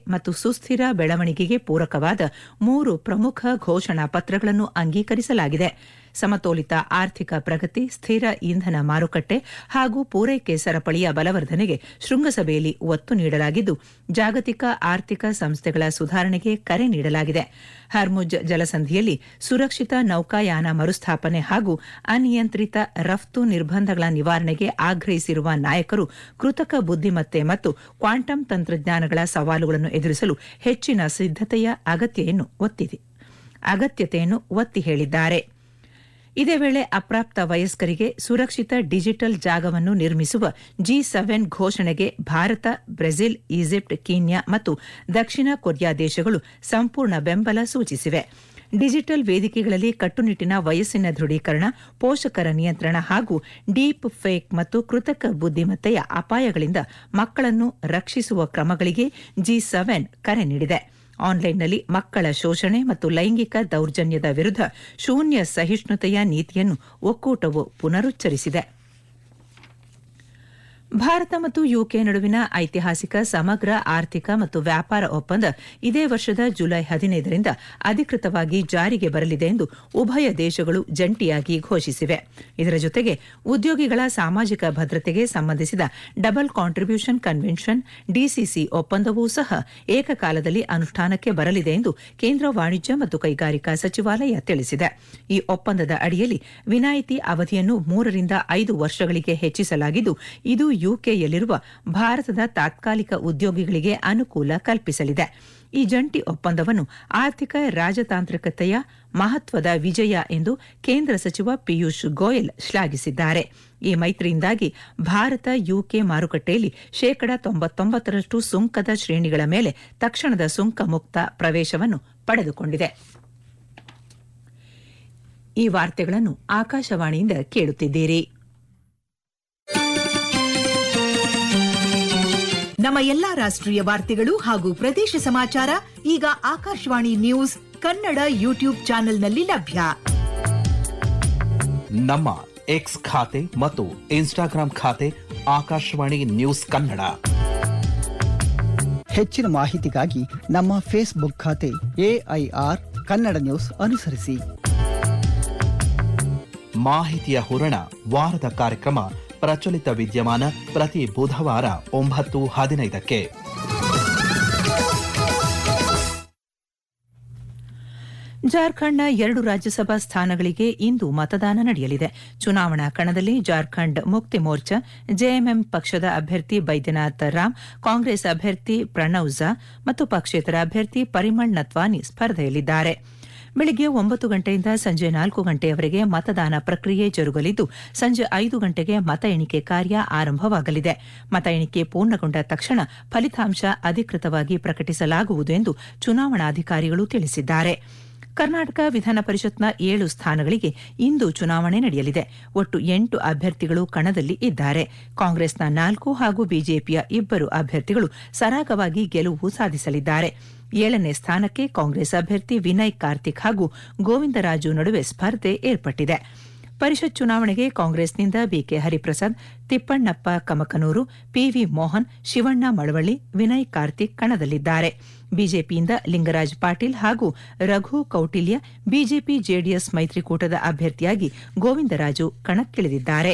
ಮತ್ತು ಸುಸ್ಥಿರ ಬೆಳವಣಿಗೆಗೆ ಪೂರಕವಾದ ಮೂರು ಪ್ರಮುಖ ಘೋಷಣಾ ಪತ್ರಗಳನ್ನು ಅಂಗೀಕರಿಸಲಾಗಿದೆ ಸಮತೋಲಿತ ಆರ್ಥಿಕ ಪ್ರಗತಿ ಸ್ಥಿರ ಇಂಧನ ಮಾರುಕಟ್ಟೆ ಹಾಗೂ ಪೂರೈಕೆ ಸರಪಳಿಯ ಬಲವರ್ಧನೆಗೆ ಶೃಂಗಸಭೆಯಲ್ಲಿ ಒತ್ತು ನೀಡಲಾಗಿದ್ದು ಜಾಗತಿಕ ಆರ್ಥಿಕ ಸಂಸ್ಥೆಗಳ ಸುಧಾರಣೆಗೆ ಕರೆ ನೀಡಲಾಗಿದೆ ಹರ್ಮುಜ್ ಜಲಸಂಧಿಯಲ್ಲಿ ಸುರಕ್ಷಿತ ನೌಕಾಯಾನ ಮರುಸ್ಥಾಪನೆ ಹಾಗೂ ಅನಿಯಂತ್ರಿತ ರಫ್ತು ನಿರ್ಬಂಧಗಳ ನಿವಾರಣೆಗೆ ಆಗ್ರಹಿಸಿರುವ ನಾಯಕರು ಕೃತಕ ಬುದ್ದಿಮತ್ತೆ ಮತ್ತು ಕ್ವಾಂಟಮ್ ತಂತ್ರಜ್ಞಾನಗಳ ಸವಾಲುಗಳನ್ನು ಎದುರಿಸಲು ಹೆಚ್ಚಿನ ಸಿದ್ದತೆಯ ಅಗತ್ಯವನ್ನು ಒತ್ತಿದೆ ಅಗತ್ಯತೆಯನ್ನು ಒತ್ತಿ ಹೇಳಿದ್ದಾರೆ ಇದೇ ವೇಳೆ ಅಪ್ರಾಪ್ತ ವಯಸ್ಕರಿಗೆ ಸುರಕ್ಷಿತ ಡಿಜಿಟಲ್ ಜಾಗವನ್ನು ನಿರ್ಮಿಸುವ ಜಿ ಸೆವೆನ್ ಘೋಷಣೆಗೆ ಭಾರತ ಬ್ರೆಜಿಲ್ ಈಜಿಪ್ಟ್ ಕೀನ್ಯಾ ಮತ್ತು ದಕ್ಷಿಣ ಕೊರಿಯಾ ದೇಶಗಳು ಸಂಪೂರ್ಣ ಬೆಂಬಲ ಸೂಚಿಸಿವೆ ಡಿಜಿಟಲ್ ವೇದಿಕೆಗಳಲ್ಲಿ ಕಟ್ಟುನಿಟ್ಟಿನ ವಯಸ್ಸಿನ ದೃಢೀಕರಣ ಪೋಷಕರ ನಿಯಂತ್ರಣ ಹಾಗೂ ಡೀಪ್ ಫೇಕ್ ಮತ್ತು ಕೃತಕ ಬುದ್ದಿಮತ್ತೆಯ ಅಪಾಯಗಳಿಂದ ಮಕ್ಕಳನ್ನು ರಕ್ಷಿಸುವ ಕ್ರಮಗಳಿಗೆ ಜಿ ಸೆವೆನ್ ಕರೆ ನೀಡಿದೆ ಆನ್ಲೈನ್ನಲ್ಲಿ ಮಕ್ಕಳ ಶೋಷಣೆ ಮತ್ತು ಲೈಂಗಿಕ ದೌರ್ಜನ್ಯದ ವಿರುದ್ಧ ಶೂನ್ಯ ಸಹಿಷ್ಣುತೆಯ ನೀತಿಯನ್ನು ಒಕ್ಕೂಟವು ಪುನರುಚ್ಚರಿಸಿದೆ ಭಾರತ ಮತ್ತು ಯುಕೆ ನಡುವಿನ ಐತಿಹಾಸಿಕ ಸಮಗ್ರ ಆರ್ಥಿಕ ಮತ್ತು ವ್ಯಾಪಾರ ಒಪ್ಪಂದ ಇದೇ ವರ್ಷದ ಜುಲೈ ಹದಿನೈದರಿಂದ ಅಧಿಕೃತವಾಗಿ ಜಾರಿಗೆ ಬರಲಿದೆ ಎಂದು ಉಭಯ ದೇಶಗಳು ಜಂಟಿಯಾಗಿ ಘೋಷಿಸಿವೆ ಇದರ ಜೊತೆಗೆ ಉದ್ಯೋಗಿಗಳ ಸಾಮಾಜಿಕ ಭದ್ರತೆಗೆ ಸಂಬಂಧಿಸಿದ ಡಬಲ್ ಕಾಂಟ್ರಿಬ್ಯೂಷನ್ ಕನ್ವೆನ್ಷನ್ ಡಿಸಿಸಿ ಒಪ್ಪಂದವೂ ಸಹ ಏಕಕಾಲದಲ್ಲಿ ಅನುಷ್ಠಾನಕ್ಕೆ ಬರಲಿದೆ ಎಂದು ಕೇಂದ್ರ ವಾಣಿಜ್ಯ ಮತ್ತು ಕೈಗಾರಿಕಾ ಸಚಿವಾಲಯ ತಿಳಿಸಿದೆ ಈ ಒಪ್ಪಂದದ ಅಡಿಯಲ್ಲಿ ವಿನಾಯಿತಿ ಅವಧಿಯನ್ನು ಮೂರರಿಂದ ಐದು ವರ್ಷಗಳಿಗೆ ಹೆಚ್ಚಿಸಲಾಗಿದ್ದು ಇದು ಯುಕೆಯಲ್ಲಿರುವ ಭಾರತದ ತಾತ್ಕಾಲಿಕ ಉದ್ಯೋಗಿಗಳಿಗೆ ಅನುಕೂಲ ಕಲ್ಪಿಸಲಿದೆ ಈ ಜಂಟಿ ಒಪ್ಪಂದವನ್ನು ಆರ್ಥಿಕ ರಾಜತಾಂತ್ರಿಕತೆಯ ಮಹತ್ವದ ವಿಜಯ ಎಂದು ಕೇಂದ್ರ ಸಚಿವ ಪಿಯೂಷ್ ಗೋಯಲ್ ಶ್ಲಾಘಿಸಿದ್ದಾರೆ ಈ ಮೈತ್ರಿಯಿಂದಾಗಿ ಭಾರತ ಯುಕೆ ಮಾರುಕಟ್ಟೆಯಲ್ಲಿ ಶೇಕಡ ತೊಂಬತ್ತೊಂಬತ್ತರಷ್ಟು ಸುಂಕದ ಶ್ರೇಣಿಗಳ ಮೇಲೆ ತಕ್ಷಣದ ಸುಂಕ ಮುಕ್ತ ಪ್ರವೇಶವನ್ನು ಪಡೆದುಕೊಂಡಿದೆ ಈ ವಾರ್ತೆಗಳನ್ನು ಆಕಾಶವಾಣಿಯಿಂದ ಕೇಳುತ್ತಿದ್ದೀರಿ ನಮ್ಮ ಎಲ್ಲಾ ರಾಷ್ಟ್ರೀಯ ವಾರ್ತೆಗಳು ಹಾಗೂ ಪ್ರದೇಶ ಸಮಾಚಾರ ಈಗ ಆಕಾಶವಾಣಿ ನ್ಯೂಸ್ ಕನ್ನಡ ಯೂಟ್ಯೂಬ್ ಚಾನೆಲ್ನಲ್ಲಿ ಲಭ್ಯ ನಮ್ಮ ಎಕ್ಸ್ ಖಾತೆ ಮತ್ತು ಇನ್ಸ್ಟಾಗ್ರಾಂ ಖಾತೆ ಆಕಾಶವಾಣಿ ನ್ಯೂಸ್ ಕನ್ನಡ ಹೆಚ್ಚಿನ ಮಾಹಿತಿಗಾಗಿ ನಮ್ಮ ಫೇಸ್ಬುಕ್ ಖಾತೆ ಎಐಆರ್ ಕನ್ನಡ ನ್ಯೂಸ್ ಅನುಸರಿಸಿ ಮಾಹಿತಿಯ ಹೂರಣ ವಾರದ ಕಾರ್ಯಕ್ರಮ ಪ್ರಚಲಿತ ವಿದ್ಯಮಾನ ಪ್ರತಿ ಬುಧವಾರ ಒಂಬತ್ತು ಹದಿನೈದಕ್ಕೆ ಜಾರ್ಖಂಡ್ನ ಎರಡು ರಾಜ್ಯಸಭಾ ಸ್ಥಾನಗಳಿಗೆ ಇಂದು ಮತದಾನ ನಡೆಯಲಿದೆ ಚುನಾವಣಾ ಕಣದಲ್ಲಿ ಜಾರ್ಖಂಡ್ ಮುಕ್ತಿ ಮೋರ್ಚಾ ಜೆಎಂಎಂ ಪಕ್ಷದ ಅಭ್ಯರ್ಥಿ ಬೈದ್ಯನಾಥ್ ರಾಮ್ ಕಾಂಗ್ರೆಸ್ ಅಭ್ಯರ್ಥಿ ಪ್ರಣವ್ ಝಾ ಮತ್ತು ಪಕ್ಷೇತರ ಅಭ್ಯರ್ಥಿ ಪರಿಮಳ್ ನತ್ವಾನಿ ಸ್ಪರ್ಧೆಯಲ್ಲಿದ್ದಾರೆ ಬೆಳಗ್ಗೆ ಒಂಬತ್ತು ಗಂಟೆಯಿಂದ ಸಂಜೆ ನಾಲ್ಕು ಗಂಟೆಯವರೆಗೆ ಮತದಾನ ಪ್ರಕ್ರಿಯೆ ಜರುಗಲಿದ್ದು ಸಂಜೆ ಐದು ಗಂಟೆಗೆ ಮತ ಎಣಿಕೆ ಕಾರ್ಯ ಆರಂಭವಾಗಲಿದೆ ಮತ ಎಣಿಕೆ ಪೂರ್ಣಗೊಂಡ ತಕ್ಷಣ ಫಲಿತಾಂಶ ಅಧಿಕೃತವಾಗಿ ಪ್ರಕಟಿಸಲಾಗುವುದು ಎಂದು ಚುನಾವಣಾಧಿಕಾರಿಗಳು ತಿಳಿಸಿದ್ದಾರೆ ಕರ್ನಾಟಕ ವಿಧಾನ ಪರಿಷತ್ನ ಏಳು ಸ್ಥಾನಗಳಿಗೆ ಇಂದು ಚುನಾವಣೆ ನಡೆಯಲಿದೆ ಒಟ್ಟು ಎಂಟು ಅಭ್ಯರ್ಥಿಗಳು ಕಣದಲ್ಲಿ ಇದ್ದಾರೆ ಕಾಂಗ್ರೆಸ್ನ ನಾಲ್ಕು ಹಾಗೂ ಬಿಜೆಪಿಯ ಇಬ್ಬರು ಅಭ್ಯರ್ಥಿಗಳು ಸರಾಗವಾಗಿ ಗೆಲುವು ಸಾಧಿಸಲಿದ್ದಾರೆ ಏಳನೇ ಸ್ಥಾನಕ್ಕೆ ಕಾಂಗ್ರೆಸ್ ಅಭ್ಯರ್ಥಿ ವಿನಯ್ ಕಾರ್ತಿಕ್ ಹಾಗೂ ಗೋವಿಂದರಾಜು ನಡುವೆ ಸ್ಪರ್ಧೆ ಏರ್ಪಟ್ಟಿದೆ ಪರಿಷತ್ ಚುನಾವಣೆಗೆ ಕಾಂಗ್ರೆಸ್ನಿಂದ ಬಿಕೆ ಹರಿಪ್ರಸಾದ್ ತಿಪ್ಪಣ್ಣಪ್ಪ ಕಮಕನೂರು ಪಿವಿ ಮೋಹನ್ ಶಿವಣ್ಣ ಮಳವಳ್ಳಿ ವಿನಯ್ ಕಾರ್ತಿಕ್ ಕಣದಲ್ಲಿದ್ದಾರೆ ಬಿಜೆಪಿಯಿಂದ ಲಿಂಗರಾಜ್ ಪಾಟೀಲ್ ಹಾಗೂ ರಘು ಕೌಟಿಲ್ಯ ಬಿಜೆಪಿ ಜೆಡಿಎಸ್ ಮೈತ್ರಿಕೂಟದ ಅಭ್ಯರ್ಥಿಯಾಗಿ ಗೋವಿಂದರಾಜು ಕಣಕ್ಕಿಳಿದಿದ್ದಾರೆ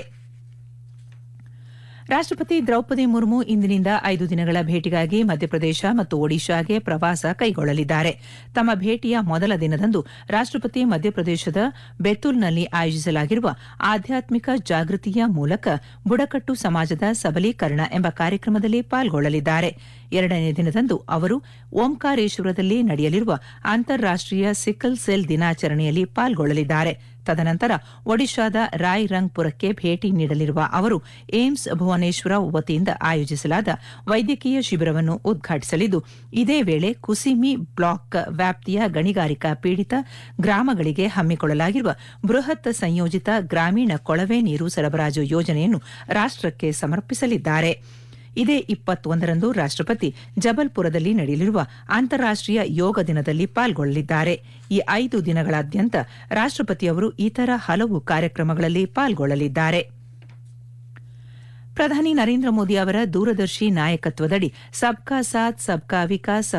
ರಾಷ್ಟಪತಿ ದ್ರೌಪದಿ ಮುರ್ಮು ಇಂದಿನಿಂದ ಐದು ದಿನಗಳ ಭೇಟಿಗಾಗಿ ಮಧ್ಯಪ್ರದೇಶ ಮತ್ತು ಒಡಿಶಾಗೆ ಪ್ರವಾಸ ಕೈಗೊಳ್ಳಲಿದ್ದಾರೆ ತಮ್ಮ ಭೇಟಿಯ ಮೊದಲ ದಿನದಂದು ರಾಷ್ಟಪತಿ ಮಧ್ಯಪ್ರದೇಶದ ಬೆತುಲ್ನಲ್ಲಿ ಆಯೋಜಿಸಲಾಗಿರುವ ಆಧ್ಯಾತ್ಮಿಕ ಜಾಗೃತಿಯ ಮೂಲಕ ಬುಡಕಟ್ಟು ಸಮಾಜದ ಸಬಲೀಕರಣ ಎಂಬ ಕಾರ್ಯಕ್ರಮದಲ್ಲಿ ಪಾಲ್ಗೊಳ್ಳಲಿದ್ದಾರೆ ಎರಡನೇ ದಿನದಂದು ಅವರು ಓಂಕಾರೇಶ್ವರದಲ್ಲಿ ನಡೆಯಲಿರುವ ಅಂತಾರಾಷ್ಟೀಯ ಸಿಕ್ಕಲ್ ಸೆಲ್ ದಿನಾಚರಣೆಯಲ್ಲಿ ಪಾಲ್ಗೊಳ್ಳಲಿದ್ದಾರೆ ತದನಂತರ ಒಡಿಶಾದ ರಾಯ್ರಂಗ್ಪುರಕ್ಕೆ ಭೇಟಿ ನೀಡಲಿರುವ ಅವರು ಏಮ್ಸ್ ಭುವನೇಶ್ವರ ವತಿಯಿಂದ ಆಯೋಜಿಸಲಾದ ವೈದ್ಯಕೀಯ ಶಿಬಿರವನ್ನು ಉದ್ಘಾಟಿಸಲಿದ್ದು ಇದೇ ವೇಳೆ ಕುಸಿಮಿ ಬ್ಲಾಕ್ ವ್ಯಾಪ್ತಿಯ ಗಣಿಗಾರಿಕಾ ಪೀಡಿತ ಗ್ರಾಮಗಳಿಗೆ ಹಮ್ಮಿಕೊಳ್ಳಲಾಗಿರುವ ಬೃಹತ್ ಸಂಯೋಜಿತ ಗ್ರಾಮೀಣ ಕೊಳವೆ ನೀರು ಸರಬರಾಜು ಯೋಜನೆಯನ್ನು ರಾಷ್ಟಕ್ಕೆ ಸಮರ್ಪಿಸಲಿದ್ದಾರೆ ಇದೇ ಇಪ್ಪತ್ತೊಂದರಂದು ರಾಷ್ಟಪತಿ ಜಬಲ್ಪುರದಲ್ಲಿ ನಡೆಯಲಿರುವ ಅಂತಾರಾಷ್ಟೀಯ ಯೋಗ ದಿನದಲ್ಲಿ ಪಾಲ್ಗೊಳ್ಳಲಿದ್ದಾರೆ ಈ ಐದು ದಿನಗಳಾದ್ಯಂತ ರಾಷ್ಟಪತಿಯವರು ಇತರ ಹಲವು ಕಾರ್ಯಕ್ರಮಗಳಲ್ಲಿ ಪಾಲ್ಗೊಳ್ಳಲಿದ್ದಾರೆ ಪ್ರಧಾನಿ ನರೇಂದ್ರ ಮೋದಿ ಅವರ ದೂರದರ್ಶಿ ನಾಯಕತ್ವದಡಿ ಸಬ್ಕಾ ಸಾಥ್ ಸಬ್ಕಾ ವಿಕಾಸ್